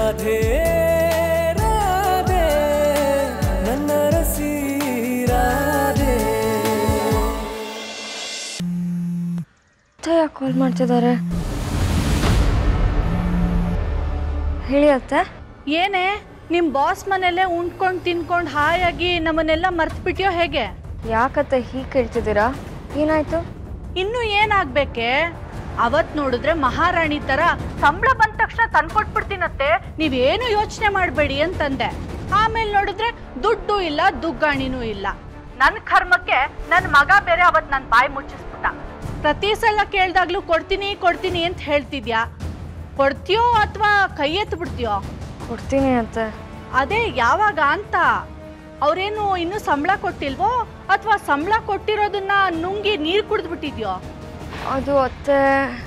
ರಾಧೆ ರಾಧೆ ನನ್ನ ರಸಿ ರಾಧೆ ಅತ್ತೆ ಯಾಕೆ ಕಾಲ್ ಮಾಡ್ತಿದ್ದಾರೆ ಹೇಳಿ ಅತ್ತೆ ಏನೇ ನಿಮ್ಮ ಬಾಸ್ ಮನೆಯಲ್ಲೇ ಉಂಡ್ಕೊಂಡು ತಿನ್ಕೊಂಡು ಹಾಯಾಗಿ ನಮ್ಮನ್ನೆಲ್ಲ ಮರ್ತ್ಬಿಟ್ಯೋ ಹೇಗೆ ಯಾಕತ್ತೆ ಹೀಗೆ ಕೇಳ್ತಿದ್ದೀರಾ ಏನಾಯ್ತು ಇನ್ನು ಏನಾಗ್ಬೇಕೆ ಅವತ್ ನೋಡಿದ್ರೆ ಮಹಾರಾಣಿ ತರ ಸಂಬಳ ಬಂದ ತಕ್ಷಣ ತಂದ್ಕೊಟ್ಬಿಡ್ತೀನತ್ತೆ ನೀವೇನು ಯೋಚನೆ ಮಾಡಬೇಡಿ ಅಂತಂದೆ ಆಮೇಲೆ ನೋಡಿದ್ರೆ ದುಡ್ಡು ಇಲ್ಲ ದುಗ್ಗಾಣಿನೂ ಇಲ್ಲ ನನ್ನ ಕರ್ಮಕ್ಕೆ ನನ್ನ ಮಗ ಬೇರೆ ಅವತ್ ನನ್ನ ಬಾಯಿ ಮುಚ್ಚಿಸ್ಬಿಟ್ಟ ಪ್ರತಿ ಸಲ ಕೇಳ್ದಾಗ್ಲೂ ಕೊಡ್ತೀನಿ ಕೊಡ್ತೀನಿ ಅಂತ ಹೇಳ್ತಿದ್ಯಾ ಕೊಡ್ತೀಯೋ ಅಥವಾ ಕೈ ಎತ್ತು ಬಿಡ್ತೀಯೋ ಕೊಡ್ತೀನಿ ಅತ್ತೆ ಅದೇ ಯಾವಾಗ ಅಂತ ಅವ್ರೇನು ಇನ್ನೂ ಸಂಬಳ ಕೊಟ್ಟಿಲ್ವೋ ಅಥವಾ ಸಂಬಳ ಕೊಟ್ಟಿರೋದನ್ನ ನುಂಗಿ ನೀರು ಕುಡಿದ್ಬಿಟ್ಟಿದ್ಯೋ ಅದು ಅತ್ತೆ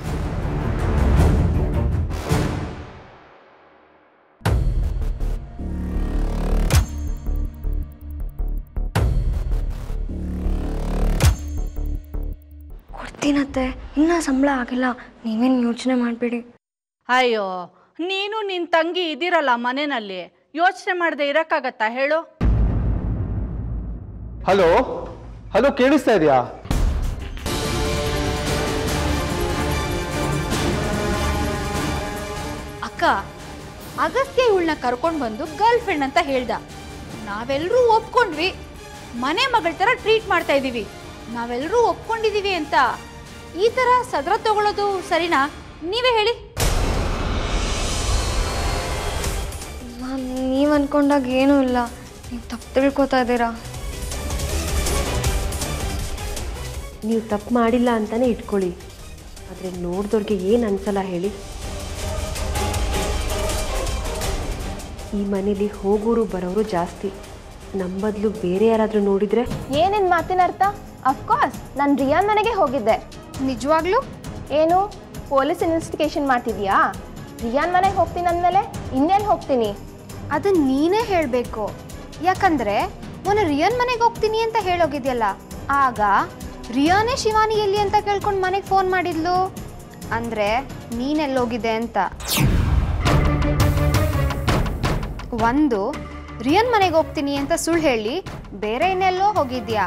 ಕೊಡ್ತೀನತ್ತೆ ಇನ್ನೂ ಸಂಬಳ ಆಗಿಲ್ಲ ನೀವೇನು ಯೋಚನೆ ಮಾಡಬೇಡಿ ಅಯ್ಯೋ ನೀನು ನಿನ್ ತಂಗಿ ಇದಿರಲ್ಲ ಮನೆಯಲ್ಲಿ ಯೋಚನೆ ಮಾಡದೆ ಇರಕ್ಕಾಗತ್ತಾ ಹೇಳು ಹಲೋ ಹಲೋ ಕೇಳಿಸ್ತಾ ಇದೆಯಾ ಅಕ್ಕ ಅಗಸ್ತ್ಯ ಇವಳನ್ನ ಕರ್ಕೊಂಡು ಬಂದು ಗರ್ಲ್ ಫ್ರೆಂಡ್ ಅಂತ ಹೇಳ್ದ ನಾವೆಲ್ಲರೂ ಒಪ್ಕೊಂಡ್ವಿ ಮನೆ ಮಗಳ ಥರ ಟ್ರೀಟ್ ಮಾಡ್ತಾ ಇದ್ದೀವಿ ನಾವೆಲ್ಲರೂ ಒಪ್ಕೊಂಡಿದ್ದೀವಿ ಅಂತ ಈ ಥರ ಸದ್ರ ತಗೊಳ್ಳೋದು ಸರಿನಾ ನೀವೇ ಹೇಳಿ ನಾನು ನೀವು ಅನ್ಕೊಂಡಾಗ ಏನೂ ಇಲ್ಲ ನೀವು ತಪ್ಪು ತಿಳ್ಕೊತಾ ಇದ್ದೀರಾ ನೀವು ತಪ್ಪು ಮಾಡಿಲ್ಲ ಅಂತಲೇ ಇಟ್ಕೊಳ್ಳಿ ಆದರೆ ನೋಡಿದವ್ರಿಗೆ ಏನು ಅನ್ಸಲ್ಲ ಹೇಳಿ ಈ ಮನೇಲಿ ಹೋಗೋರು ಬರೋರು ಜಾಸ್ತಿ ನಮ್ಮ ಬದಲು ಬೇರೆ ಯಾರಾದರೂ ನೋಡಿದರೆ ಏನೇನ್ ಮಾತಿನ ಅರ್ಥ ಅಫ್ಕೋರ್ಸ್ ನಾನು ರಿಯಾನ್ ಮನೆಗೆ ಹೋಗಿದ್ದೆ ನಿಜವಾಗ್ಲೂ ಏನು ಪೊಲೀಸ್ ಇನ್ವೆಸ್ಟಿಗೇಷನ್ ಮಾಡ್ತಿದ್ಯಾ ರಿಯಾನ್ ಮನೆಗೆ ಹೋಗ್ತೀನಿ ಅಂದಮೇಲೆ ಇನ್ನೆಲ್ಲಿ ಹೋಗ್ತೀನಿ ಅದನ್ನ ನೀನೇ ಹೇಳಬೇಕು ಯಾಕಂದ್ರೆ ಮೊನ್ನೆ ರಿಯಾನ್ ಮನೆಗೆ ಹೋಗ್ತೀನಿ ಅಂತ ಹೇಳೋಗಿದ್ಯಲ್ಲ ಆಗ ರಿಯಾನೇ ಶಿವಾನಿ ಎಲ್ಲಿ ಅಂತ ಕೇಳ್ಕೊಂಡು ಮನೆಗೆ ಫೋನ್ ಮಾಡಿದ್ಲು ಅಂದ್ರೆ ನೀನೆಲ್ಲೋಗಿದ್ದೆ ಅಂತ ಒಂದು ರಿಯನ್ ಮನೆಗೆ ಹೋಗ್ತೀನಿ ಅಂತ ಸುಳ್ಳು ಹೇಳಿ ಬೇರೆ ಇನ್ನೆಲ್ಲೋ ಹೋಗಿದ್ಯಾ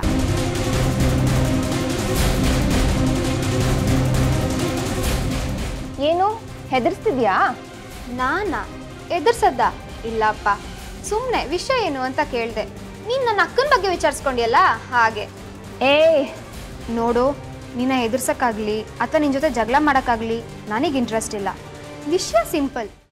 ಏನು ಹೆದರ್ಸ್ತಿದ್ಯಾ ನಾನಾ ಎದುರ್ಸದ್ದ ಇಲ್ಲಪ್ಪ ಸುಮ್ಮನೆ ವಿಷಯ ಏನು ಅಂತ ಕೇಳಿದೆ ನೀನು ನನ್ನ ಅಕ್ಕನ ಬಗ್ಗೆ ವಿಚಾರಿಸ್ಕೊಂಡಿಯಲ್ಲ ಹಾಗೆ ಏ ನೋಡು ನಿನ್ನ ಎದುರ್ಸಕ್ಕಾಗ್ಲಿ ಅಥವಾ ನಿನ್ನ ಜೊತೆ ಜಗಳ ಮಾಡೋಕ್ಕಾಗ್ಲಿ ನನಗೆ ಇಂಟ್ರೆಸ್ಟ್ ಇಲ್ಲ ವಿಷಯ ಸಿಂಪಲ್